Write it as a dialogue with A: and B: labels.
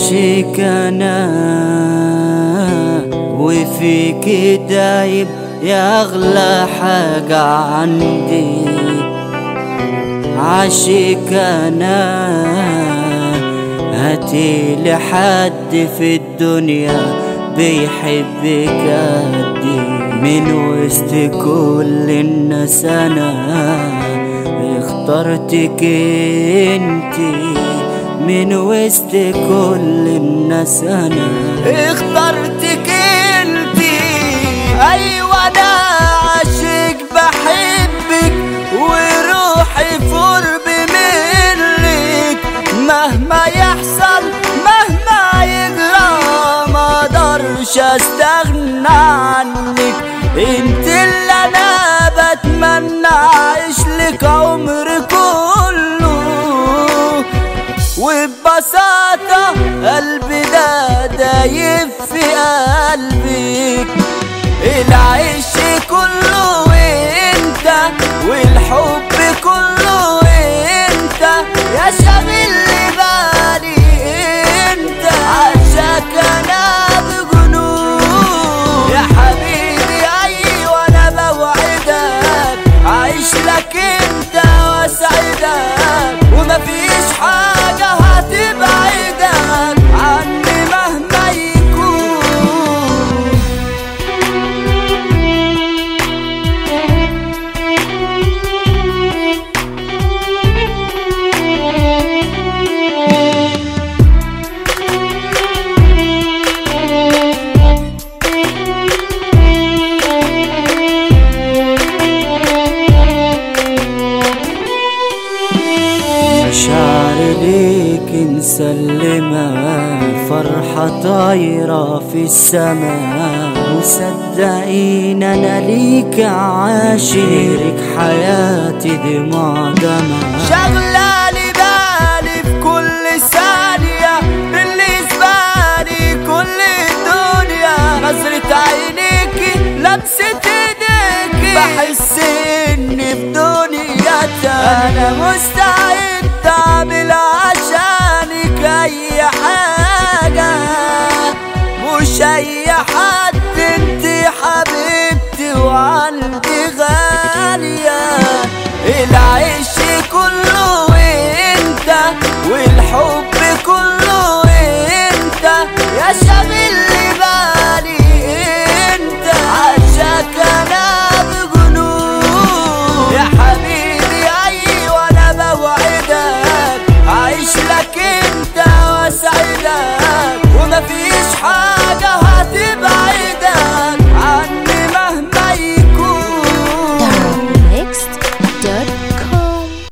A: عاشق انا وفيك دايب يا اغلى حاجة عندي عاشق انا هاتي لحد في الدنيا بيحبك قدي من وسط كل الناس انا اخترتك انتي من وسط كل الناس انا اخترتك انتي ايوه انا عاشق بحبك وروحي في قرب منك مهما يحصل مهما يجرى ما اقدرش استغنى عنك انت اللي انا بتمنى اعيش لك عمر كله وببساطة قلبي ده دايب في قلبك العيش كله انت والحب كله انت يا شاغل لي بالي انت عشاك انا بجنون يا حبيبي ايوه انا بوعدك عايش لك انت واسعدك ومفيش حاجة هتبعدك عني مهما يكون مشاعر ليك مسلمة فرحة طايرة في السماء مصدقين أنا ليك عاشرك حياتي دي معدمة شغلالي بالي في كل ثانية بالنسبة لي كل الدنيا نظرة عينيكي لمسة ايديكي بحس اني في دنيا تانية انا مست